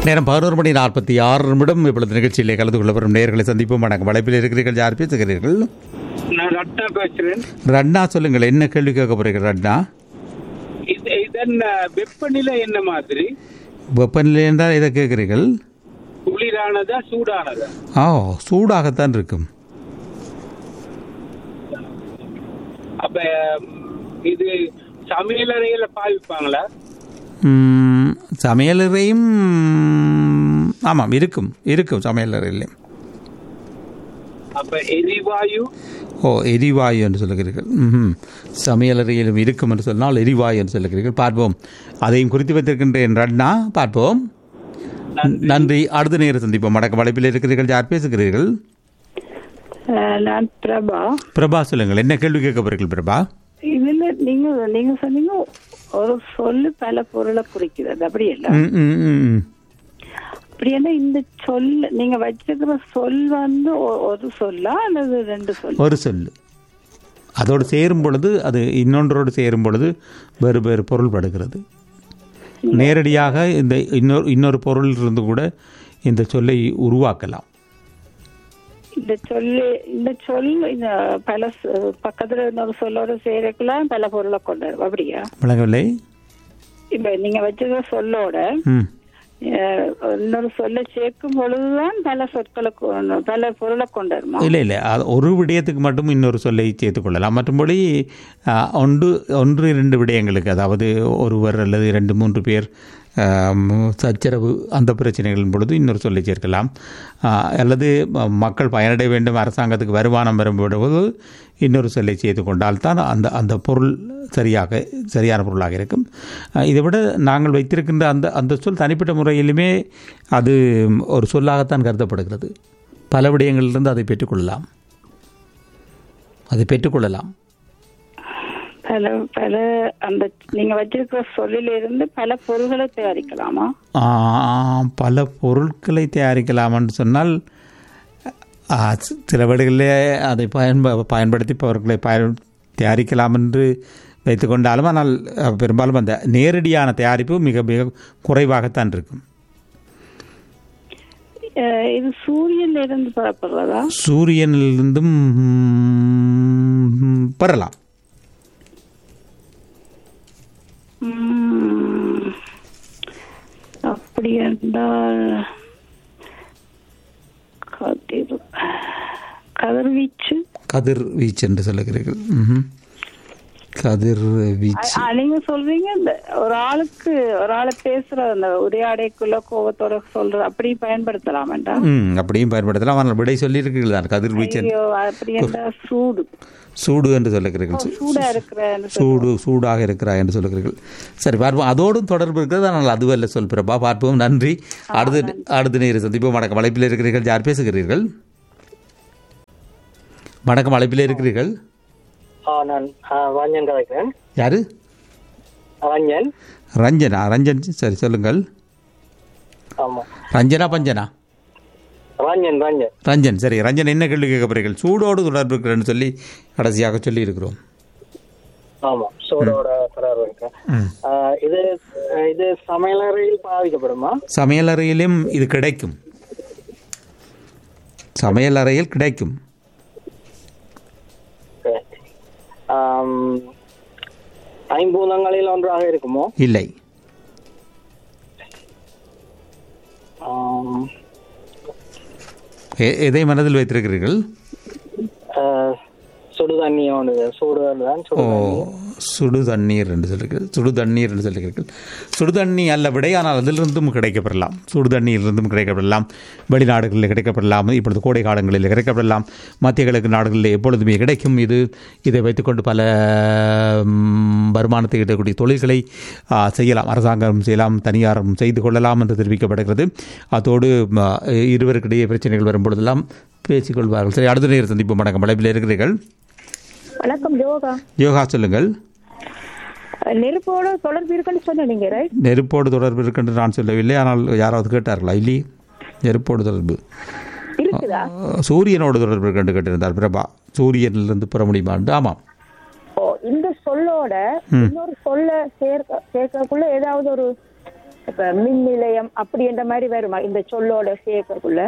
நேரம் பதினோரு மணி நாற்பத்தி ஆறு நிமிடம் இப்பொழுது நிகழ்ச்சியிலே கலந்து கொள்ள வரும் நேர்களை சந்திப்போம் வணக்கம் வளைப்பில் இருக்கிறீர்கள் யார் பேசுகிறீர்கள் நான் ரத்னா பேசுறேன் ரட்னா சொல்லுங்கள் என்ன கேள்வி கேட்க போறீர்கள் ரட்னா இது இதன் அஹ், வெப்பநிலை என்ன மாதிரி வெப்பநிலை என்றால் இதை கேட்கிறீர்கள் குளிரானதா சூடானதா ஆ சூடாகத்தான் இருக்கும் அப்ப அஹ், இது சமையலறையில பாவிப்பாங்களா ம், சமையலறையும் ஆமாம் இருக்கும் இருக்கும் சமையலறையிலையும் அப்ப எரிவாயு ஓ எரிவாயு என்று சொல்லுகிறீர்கள் ம்ஹும். சமையலறையிலும் இருக்கும் என்று சொன்னால் எரிவாயு என்று சொல்லுகிறீர்கள் பார்ப்போம் அதையும் குறித்து வைத்திருக்கின்றேன் ரட்னா பார்ப்போம் நன்றி அடுத்த நேரம் சந்திப்போம் வடக்கு வளைப்பில் இருக்கிறீர்கள் யார் பேசுகிறீர்கள் அஹ் நான் பிரபா பிரபா சொல்லுங்கள் என்ன கேள்வி கேட்க போறீர்கள் பிரபா இதுல நீங்க நீங்க சொன்னீங்க ஒரு சொல்லு பல பொருளை குறிக்கிறது அப்படி இல்ல ம், ம், ம், ம். அப்படி என்ன இந்த சொல் நீங்க வச்சிருக்கிற சொல் வந்து ஒ- ஒரு சொல்லா அல்லது ரெண்டு சொல் ஒரு சொல்லு அதோடு சேரும் பொழுது அது இன்னொன்றோடு சேரும் பொழுது வேறு வேறு பொருள் படுகிறது நேரடியாக இந்த இன்னொரு இன்னொரு பொருள் இருந்து கூட இந்த சொல்லை உருவாக்கலாம் இந்த சொல்லு இந்த சொல் இந்த பல சொ- பக்கத்துல இன்னொரு சொல்லோட சேர்க்கலாம் பல பொருளை கொண்டு வரும் அப்படியா விளங்கவில்லை இப்ப நீங்க வச்சிருக்கிற சொல்லோட ம் அஹ், இன்னொரு சொல்ல சேர்க்கும் பொழுதுதான் பல சொற்களை கொண்டு- பல பொருளை கொண்டு வருமா இல்லை இல்லை அது ஒரு விடயத்துக்கு மட்டும் இன்னொரு சொல்லை சேர்த்துக் கொள்ளலாம் மற்றபடி ஆ, ஒன்று ஒன்று இரண்டு விடயங்களுக்கு அதாவது ஒருவர் அல்லது இரண்டு மூன்று பேர் ஆம், சச்சரவு அந்த பிரச்சனைகளின் பொழுது இன்னொரு சொல்லை சேர்க்கலாம் ஆ, அல்லது ம- மக்கள் பயனடைய வேண்டும் அரசாங்கத்துக்கு வருமானம் வரும்போது இன்னொரு சொல்லை சேர்த்து கொண்டால் தான் அந்த அந்த பொருள் சரியாக சரியான பொருளாக இருக்கும் ஆ, இதை விட நாங்கள் வைத்திருக்கின்ற அந்த அந்த சொல் தனிப்பட்ட முறையிலுமே அது ஒரு சொல்லாகத்தான் கருதப்படுகிறது பல விடயங்களிலிருந்து அதை பெற்றுக்கொள்ளலாம் அதை பெற்றுக்கொள்ளலாம் பல பல அந்த நீங்க வச்சிருக்கிற சொல்லில இருந்து பல பொருள்களை தயாரிக்கலாமா ஆ, பல பொருட்களை தயாரிக்கலாம்னு சொன்னால் ஆ, சி- சில வீடுகளிலே அதை பயன்ப பயன்படுத்தி பொருட்களை பயன் தயாரிக்கலாம் என்று வைத்துக்கொண்டாலும் ஆனால் அ, பெரும்பாலும் அந்த நேரடியான தயாரிப்பு மிக மிக குறைவாகத்தான் இருக்கும் அஹ் இது சூரியன்ல இருந்து புறப்படுறதா சூரியனிலிருந்தும் ம், பெறலாம் உம், அப்படி என்றால் கதிர் கதிர்வீச்சு கதிர்வீச்சு என்று சொல்லுகிறீர்கள் ம்ஹும். கதிர்வீச்சு ஆ, நீங்க சொல்றீங்க இந்த ஒரு ஆளுக்கு ஒரு ஆளை பேசுற அந்த உரையாடைக்குள்ள கோபத்தோட சொல்ற அப்படி பயன்படுத்தலாமேண்டா ம் அப்படியும் பயன்படுத்தலாம் ஆனால் விடை சொல்லியிருக்கிறீர்கள் தான் கதிர்வீச்சு என்று. ஐயோ அப்படி என்றா சூடு சூடு என்று சொல்லுகிறீர்கள் சூ- சூடா இருக்கிற சூடு சூடாக இருக்கிறாய் என்று சொல்லுகிறீர்கள் சரி பார்ப்போம் அதோடும் தொடர்பு இருக்கிறது ஆனால் அதுவல்ல சொல் பிரபா பார்ப்போம் நன்றி அடுத்த அடுத்த நேரம் சந்திப்போம் வணக்கம் அழைப்பில் இருக்கிறீர்கள் யார் பேசுகிறீர்கள் வணக்கம் அழைப்பில் இருக்கிறீர்கள் ஆ நான் ஆ, ரஞ்சன் கதைக்கிறேன் யாரு ரஞ்சன் ரஞ்சனா ரஞ்சன் சரி சொல்லுங்கள் ஆமா ரஞ்சனா பஞ்சனா ரஞ்சன் ரஞ்சன் ரஞ்சன் சரி ரஞ்சன் என்ன கேள்வி கேட்க போறீர்கள் சூடோடு தொடர்பு இருக்கிறேன்னு சொல்லி கடைசியாக சொல்லி இருக்கிறோம் ஆமா சோடோட தொடர்பு இருக்கேன் ஆ, இது இது சமையலறையில் பாதிக்கப்படுமா சமையலறையிலும் இது கிடைக்கும் சமையலறையில் கிடைக்கும் சரி. ஆம், ஐம்பூதங்களில் ஒன்றாக இருக்குமோ இல்லை ஆம், எ- எதை மனதில் வைத்திருக்கிறீர்கள் ஆ, சுடு தண்ணி ஒன்று சூடு தான் சுடு ஓ சுடு தண்ணீர் என்று சொல்லுங்கள் சுடு தண்ணீர் என்று சொல்லுகிறீர்கள் சுடு தண்ணி அல்ல விடை ஆனால் அதிலிருந்தும் கிடைக்கப்பெறலாம் சுடு தண்ணீரிலிருந்தும் கிடைக்கப்பெறலாம் வெளிநாடுகளில் கிடைக்கப்பெறலாம் இப்பொழுது கோடை காலங்களில் கிடைக்கப்பெறலாம் மத்திய கிழக்கு நாடுகளில் எப்பொழுதுமே கிடைக்கும் இது இதை வைத்துக்கொண்டு பல ம், வருமானத்தை ஈட்டக்கூடிய தொழில்களை ஆ, செய்யலாம் அரசாங்கம் செய்யலாம் தனியாரும் செய்து கொள்ளலாம் என்று தெரிவிக்கப்படுகிறது அதோடு ம, இருவருக்கிடையே பிரச்சனைகள் வரும் பொழுதெல்லாம் பேசிக்கொள்வார்கள் சரி அடுத்த நேரம் சந்திப்போம் வணக்கம் வளைப்பில் இருக்கிறீர்கள் வணக்கம் யோகா யோகா சொல்லுங்கள் நெருப்போட தொடர்பு இருக்குன்னு சொன்னீங்க ரைட் நெருப்போடு தொடர்பு இருக்கின்ற நான் சொல்லவில்லை ஆனால் யாராவது கேட்டார்களா இல்லையே நெருப்போடு தொடர்பு இருக்குதா அஹ், சூரியனோடு தொடர்பு இருக்கின்ற கேட்டிருந்தார் பிரபா சூரியனிலிருந்து பெற முடியுமாண்டு ஆமாம் ஓ இந்த சொல்லோட இன்னொரு சொல்ல சேர்க்க சேர்க்கக்குள்ள ஏதாவது ஒரு இப்ப மின் நிலையம் அப்படி என்ற மாதிரி வருமா இந்த சொல்லோட சேர்க்கக்குள்ள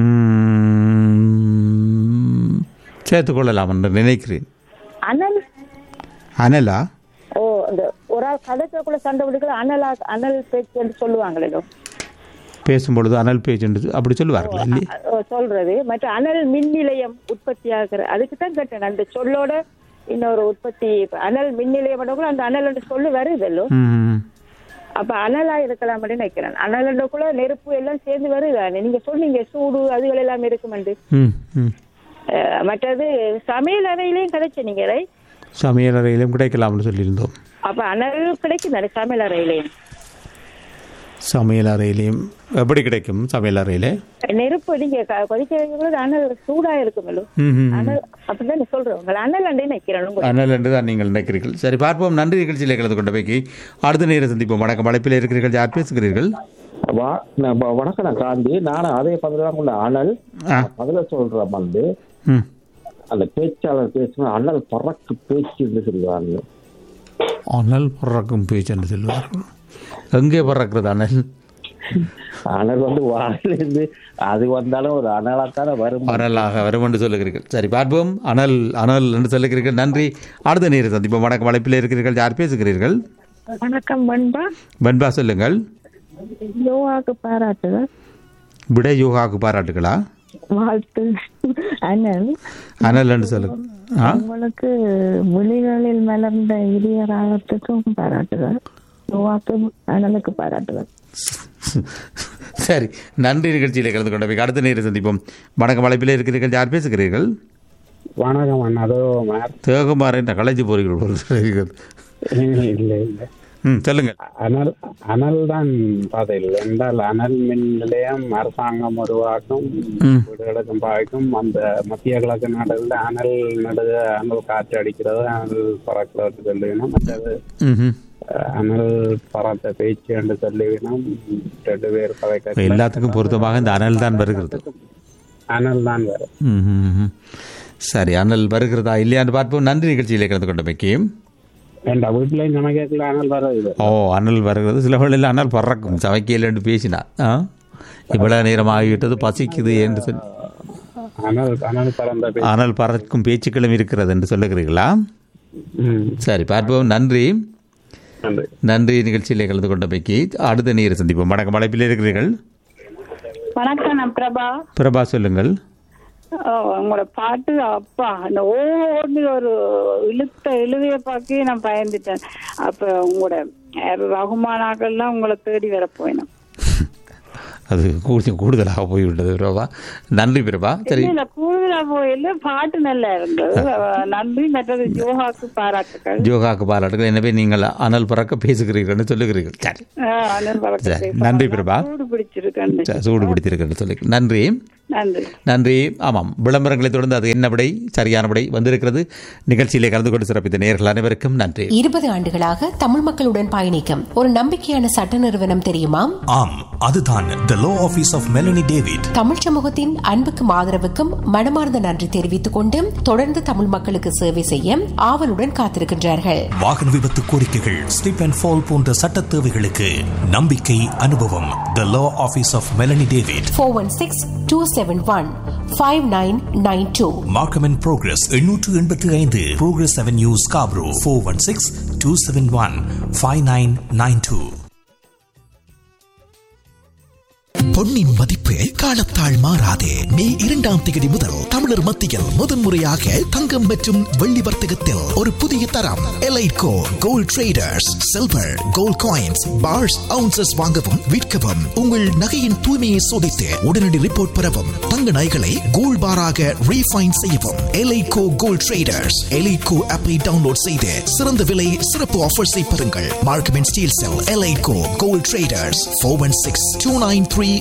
ம், சேர்த்துக்கொள்ளலாம் என்று நினைக்கிறேன் அனல் அனலா ஓ இந்த ஒரு ஆள் கதைக்கக்குள்ள சண்டை பிடிக்கல அனலா அனல் பேச்சு என்று சொல்லுவாங்களே பேசும்பொழுது அனல் பேஜ் என்று அப்படி சொல்லுவார்கள் இல்லையே ஓ, சொல்றது மற்ற அனல் மின் நிலையம் உற்பத்தி ஆகிற அதுக்கு தான் கேட்டேன் அந்த சொல்லோட இன்னொரு உற்பத்தி இப்ப அனல் மின் நிலையம் கூட அந்த அனல் சொல்லு வருதல்லோ ம், அப்ப அனலா இருக்கலாம் அப்படின்னு நினைக்கிறேன் அனலண்டக்குள்ள நெருப்பு எல்லாம் சேர்ந்து வருதானே நீங்க சொன்னீங்க சூடு அதுகள் எல்லாம் இருக்குமெண்டு ம், ம். அஹ், மற்றது சமையல் அறையிலையும் கிடைச்ச நீங்க right? சமையல் அறையிலும் கிடைக்கலாம்னு சொல்லியிருந்தோம் அப்ப அனல் கிடைக்கும் தானே சமையல் அறையிலையும் சமையல் அறையிலையும் எப்படி கிடைக்கும் சமையல் அறையிலே நெருப்பு நீங்க க- கொதிக்க வைக்கும்போது அனல் சூடா இருக்குமல்லோ ம், ம், ம். அனல் அப்படிதான் சொல்றேன் உங்களை அனல் அண்டே நிக்கிறேன் உங்க அனல் என்று தான் நீங்கள் நினைக்கிறீர்கள் சரி பார்ப்போம் நன்றி நிகழ்ச்சியில் கலந்து கொண்ட வைக்கி அடுத்த நேரம் சந்திப்போம் வணக்கம் அழைப்பில் இருக்கிறீர்கள் யார் பேசுகிறீர்கள் வா- நான் வ- வணக்கம் நான் காந்தி நானும் அதே பதில் தான் கொண்ட அனல் ஆ. பதில சொல்ற வந்து ம் அந்த பேச்சாளர் பேசுன அனல் பறக்கு பேச்சு என்று சொல்லுவாங்க அனல் பறக்கும் பேச்சு என்று சொல்லுவார்கள் எங்கே பறக்கிறது அனல் அனல் வந்து வாயிலிருந்து அது வந்தாலும் ஒரு அனலாத்தானே வரும் அனலாக வரும் என்று சொல்லுகிறீர்கள் சரி பார்ப்போம் அனல் அனல் என்று சொல்லுகிறீர்கள் நன்றி அடுத்த நேரம் சந்திப்போம் வணக்கம் அழைப்பில் இருக்கிறீர்கள் யார் பேசுகிறீர்கள் வணக்கம் பண்பா வெண்பா சொல்லுங்கள் யோகாக்கு பாராட்டுகள் விட யோகாவுக்கு பாராட்டுகளா வாழ்த்து அனல் அனல் என்று சொல்லுங்க ஆ உங்களுக்கு விழிகளில் மலர்ந்த இடிய ராகத்துக்கும் பாராட்டுகள் யோகாக்கு அனலுக்கு பாராட்டுகள் சரி நன்றி நிகழ்ச்சியில் கலந்து கொண்ட வைக்க அடுத்த நேரம் சந்திப்போம் வணக்கம் அழைப்பில் இருக்கிறீர்கள் யார் பேசுகிறீர்கள் வணக்கம் அண்ணா அதோ மார் தேகமாறு என்ற கலைச்சி போறீர்கள் போல தெரிகிறது. இல்லை இல்லை ம் சொல்லுங்கள் அனல் அனல் தான் பதில் என்றால் அனல் மின் நிலையம் அரசாங்கம் உருவாக்கும் ம். வீடுகளுக்கும் பாய்க்கும் அந்த மத்திய கிழக்கு நாடுகளில் அனல் நடுக அனல் காற்று அடிக்கிறது அனல் பறக்கிறது சொல்லுவினோம் மற்றது ம்ஹும். அஹ், அனல் பறந்த பேச்சு என்று சொல்லுவினோம் ரெண்டு பேர் கதைக்க எல்லாத்துக்கும் பொருத்தமாக இந்த அனல் தான் வருகிறது அனல் தான் வரும் ம்ஹும். சரி அனல் வருகிறதா இல்லையான்னு பார்ப்போம் நன்றி நிகழ்ச்சியில் கலந்து கொண்ட வைக்க என் வீட்டிலையும் சமைக்கல அனல் வர்றது ஓ அனல் வருகிறது சில வேளையில் அனல் பறக்கும் சமைக்கையில் என்று பேசினா ஆ இவ்வளவு நேரம் ஆகிவிட்டது பசிக்குது என்று சொல்லி அனல் அனல் பறந்த பேச்சு அனல் பறக்கும் பேச்சுக்களும் இருக்கிறது என்று சொல்லுகிறீர்களா ம், சரி பார்ப்போம் நன்றி நன்றி நன்றி நிகழ்ச்சியில் கலந்து கொண்ட வைக்கி அடுத்த நீரை சந்திப்போம் வணக்கம் அழைப்பில் இருக்கிறீர்கள் வணக்கம் நான் பிரபா பிரபா சொல்லுங்கள் ஓ, உங்களோட பாட்டு அப்பா அந்த ஓன்னு ஒரு இழுத்த இழுவைய பார்க்க நான் பயந்துட்டேன் அப்ப உங்களோட ரகுமானாக்கள்லாம் உங்களை தேடி வர போயினோம் அது கொஞ்சம் கூடுதலாக போய்விட்டது பிரபா நன்றி பிரபா சரி இல்ல கூடுதலா போயில பாட்டு நல்லா இருந்தது நன்றி மற்றது யோகாக்கு பாராட்டுக்கள் யோகாக்கு பாராட்டுகள் எனவே நீங்கள் அனல் பறக்க பேசுகிறீர்கள்னு சொல்லுகிறீர்கள் சரி ஆஹ் அனல் பறக்க சரி, பேசலாம். நன்றி பிரபா. சூடு பிடிச்சிருக்கேன் சரி, சூடு பிடித்திருக்கிறது சொல்லி நன்றி நன்றி நன்றி ஆமாம் விளம்பரங்களை தொடர்ந்து அது என்ன விடை சரியான விடை வந்திருக்கிறது நிகழ்ச்சியிலே கலந்து கொண்டு சிறப்பித்த நேர்கள் அனைவருக்கும் நன்றி இருபது ஆண்டுகளாக தமிழ் மக்களுடன் பயணிக்கும் ஒரு நம்பிக்கையான சட்ட நிறுவனம் தெரியுமா ஆம் அதுதான் the law office of Melanie David Tamil சமூகத்தின் அன்புக்கும் ஆதரவுக்கும் மனமார்ந்த நன்றி தெரிவித்துக் கொண்டு தொடர்ந்து தமிழ் மக்களுக்கு சேவை செய்ய ஆவலுடன் காத்திருக்கின்றார்கள் வாகன விபத்து கோரிக்கைகள் ஸ்லிப் அண்ட் ஃபால் போன்ற சட்ட தேவைகளுக்கு நம்பிக்கை அனுபவம் the law office of Melanie David four one six two seven one five nine nine two Markham and Progress எண்ணூற்று எண்பத்தி ஐந்து Progress Avenue Scarborough four one six two seven one five nine nine two பொன்னின் மதிப்பு காலத்தால் மாறாதே மே இரண்டாம் தேதி முதல் தமிழர் மத்தியில் முதன்முறையாக தங்கம் மற்றும் வெள்ளி வர்த்தகத்தில் ஒரு புதிய தரம் Eliteco gold traders silver gold coins bars ounces வாங்கவும் விற்கவும் உங்கள் நகையின் தூய்மையை சோதித்து உடனடி ரிப்போர்ட் பெறவும் தங்க நகைகளை கோல்ட் பாராக ரீஃபைன் செய்யவும் எலைட்கோ கோல்ட் ட்ரேடர்ஸ் எலைட்கோ ஆப்பை டவுன்லோட் செய்து சிறந்த விலை சிறப்பு ஆஃபர்ஸை பெறுங்கள் Markham and Steeles Eliteco gold traders four one six two nine three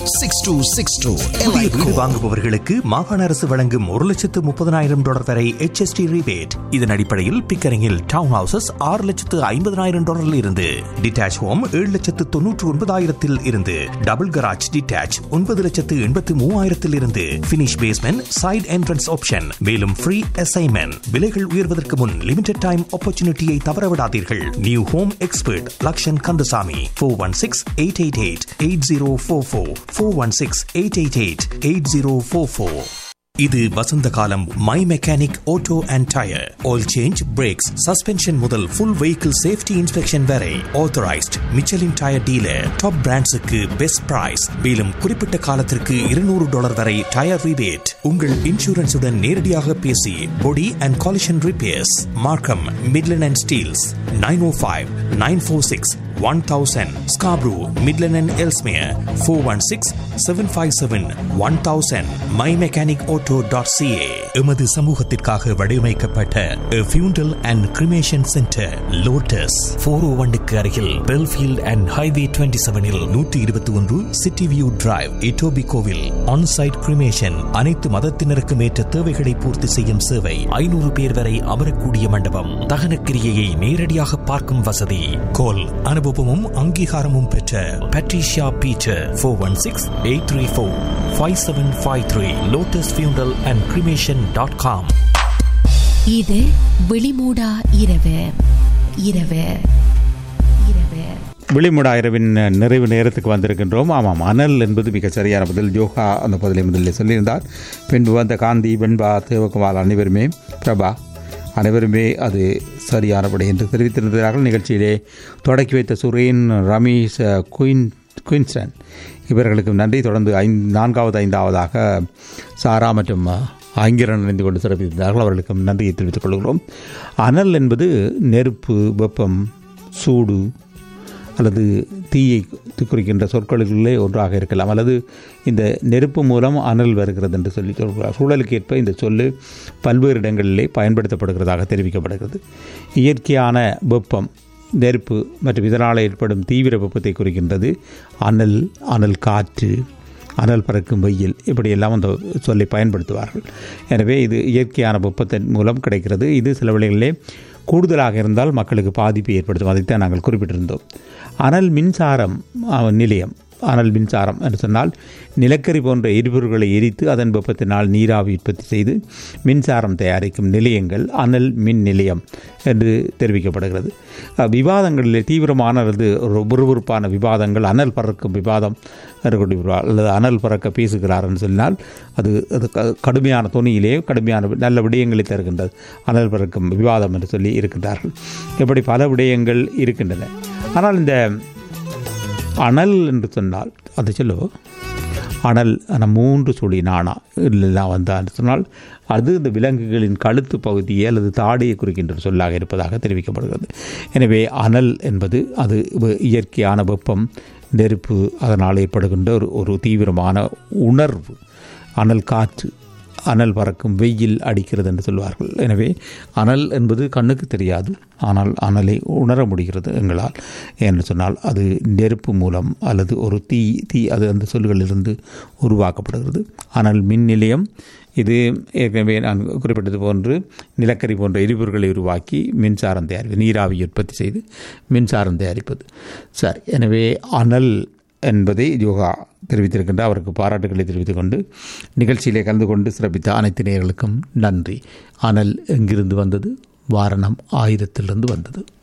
six two six two புதிய வீடு வாங்குபவர்களுக்கு மாகாண அரசு வழங்கும் ஒரு லட்சத்து முப்பதனாயிரம் டாலர் வரை HST rebate இதன் அடிப்படையில் பிக்கரிங்கில் டவுன் ஹவுசஸ் ஆறு லட்சத்து ஐம்பதனாயிரம் டாலரில் இருந்து டிட்டாச் ஹோம் ஏழு லட்சத்து தொன்னூற்று ஒன்பதாயிரத்தில் இருந்து டபுள் கராஜ் டிட்டாச் ஒன்பது லட்சத்து எண்பத்து மூவாயிரத்தில் இருந்து finish basement side entrance option மேலும் ஃப்ரீ அசைன்மெண்ட் விலைகள் உயர்வதற்கு முன் லிமிடெட் டைம் ஆப்பர்ச்சுனிட்டியை தவறவிடாதீர்கள் new home expert Lakshan Kandasamy four one six eight eight eight eight zero four four four one six eight eight eight eight zero four four இது வசந்த காலம் my mechanic auto and tyre oil change brakes suspension முதல் full vehicle safety inspection வரை authorised Michelin tyre dealer top பிராண்ட்ஸுக்கு best price மேலும் குறிப்பிட்ட காலத்திற்கு இருநூறு டாலர் வரை டயர் ரிபேட் உங்கள் இன்சூரன்ஸுடன் நேரடியாக பேசி body and collision repairs Markham Midland and Steeles nine O five nine four six one thousand Scarborough Midland and Ellesmere four one six seven five seven one thousand my mechanic auto dot CA எமது சமூகத்திற்காக வடிவமைக்கப்பட்ட funeral and cremation centre Lotus four O ஒன்னுக்கு அருகில் Belfield and highway twenty செவனில் நூற்றி இருபத்தி ஒன்று city view drive இட்டோபி கோவில் ஆன்சைட் கிரிமேஷன் அனைத்து மதத்தினருக்கும் ஏற்ற தேவைகளை பூர்த்தி செய்யும் சேவை ஐநூறு பேர் வரை அமரக்கூடிய மண்டபம் தகனக்கிரியையை நேரடியாக பார்க்கும் வசதி கோல் அனுபவமும் அங்கீகாரமும் பெற்ற Patricia Beecher four one six eight three four five seven five three Lotus funeral and cremation dot com இது வெளிமூடா இரவு இரவு இரவு விழிமுடா இரவின் நிறைவு நேரத்துக்கு வந்திருக்கின்றோம் ஆமாம் அனல் என்பது மிக சரியான பதில் யோகா அந்த பதிலை முதலில் சொல்லியிருந்தார் பின்பு வந்த காந்தி வெண்பா தேவகுமார் அனைவருமே பிரபா அனைவருமே அது சரியானபடி என்று தெரிவித்திருந்தார்கள் நிகழ்ச்சியிலே தொடக்கி வைத்த சுரேன் ரமேஷ் குயின் குயின்ஸ்டன் இவர்களுக்கும் நன்றி தொடர்ந்து ஐந்து நான்காவது ஐந்தாவதாக சாரா மற்றும் ஆங்கிரன் இணைந்து கொண்டு சிறப்பித்திருந்தார்கள் அவர்களுக்கும் நன்றியை தெரிவித்துக் கொள்கிறோம் அனல் என்பது நெருப்பு வெப்பம் சூடு அல்லது தீயை குறிக்கின்ற சொற்களுக்குள்ளே ஒன்றாக இருக்கலாம் அல்லது இந்த நெருப்பு மூலம் அனல் வருகிறது என்று சொல்லி சொல்கிறார் சூழலுக்கு ஏற்ப இந்த சொல்லு பல்வேறு இடங்களிலே பயன்படுத்தப்படுகிறதாக தெரிவிக்கப்படுகிறது இயற்கையான வெப்பம் நெருப்பு மற்றும் இதனால் ஏற்படும் தீவிர வெப்பத்தை குறிக்கின்றது அனல் அனல் காற்று அனல் பறக்கும் வெயில் இப்படியெல்லாம் அந்த சொல்லை பயன்படுத்துவார்கள் எனவே இது இயற்கையான வெப்பத்தின் மூலம் கிடைக்கிறது இது சில வேளைகளிலே கூடுதலாக இருந்தால் மக்களுக்கு பாதிப்பை ஏற்படுத்தும் அதைத்தான் நாங்கள் குறிப்பிட்டிருந்தோம் அனல் மின்சாரம் நிலையம் அனல் மின்சாரம் என்று சொன்னால் நிலக்கரி போன்ற எரிபொருட்களை எரித்து அதன் வெப்பத்தினால் நீராவி உற்பத்தி செய்து மின்சாரம் தயாரிக்கும் நிலையங்கள் அனல் மின் நிலையம் என்று தெரிவிக்கப்படுகிறது விவாதங்களில் தீவிரமான அல்லது ஒரு விறுவிறுப்பான விவாதங்கள் அனல் பறக்கும் விவாதம் அல்லது அனல் பறக்க பேசுகிறார் என்று சொன்னால் அது அது கடுமையான துணியிலே கடுமையான நல்ல விடயங்களை தருகின்றது அனல் பறக்கும் விவாதம் என்று சொல்லி இருக்கின்றார்கள் இப்படி பல விடயங்கள் இருக்கின்றன ஆனால் இந்த அனல் என்று சொன்னால் அது சொல்லுவோம் அனல் ஆனால் மூன்று சுழி நாணா எல்லாம் வந்தான்னு சொன்னால் அது இந்த விலங்குகளின் கழுத்து பகுதியை அல்லது தாடையை குறிக்கின்ற சொல்லாக இருப்பதாக தெரிவிக்கப்படுகிறது எனவே அனல் என்பது அது இயற்கையான வெப்பம் நெருப்பு அதனால் ஏற்படுகின்ற ஒரு ஒரு தீவிரமான உணர்வு அனல் காற்று அனல் பறக்கும் வெயில் அடிக்கிறது என்று சொல்வார்கள் எனவே அனல் என்பது கண்ணுக்கு தெரியாது ஆனால் அனலை உணர முடிகிறது எங்களால் என்று சொன்னால் அது நெருப்பு மூலம் அல்லது ஒரு தீ தீ அது அந்த சொல்களிலிருந்து உருவாக்கப்படுகிறது அனல் மின் நிலையம் இது ஏற்கனவே நான் குறிப்பிட்டது போன்று நிலக்கரி போன்ற எரிபொருட்களை உருவாக்கி மின்சாரம் தயாரிப்பது நீராவி உற்பத்தி செய்து மின்சாரம் தயாரிப்பது சரி எனவே அனல் என்பதை யோகா தெரிவித்திருக்கின்ற அவருக்கு பாராட்டுகளை தெரிவித்துக் கொண்டு நிகழ்ச்சியிலே கலந்து கொண்டு சிறப்பித்த அனைத்து நேயர்களுக்கும் நன்றி அனல் எங்கிருந்து வந்தது வாரணம் ஆயிரத்திலிருந்து வந்தது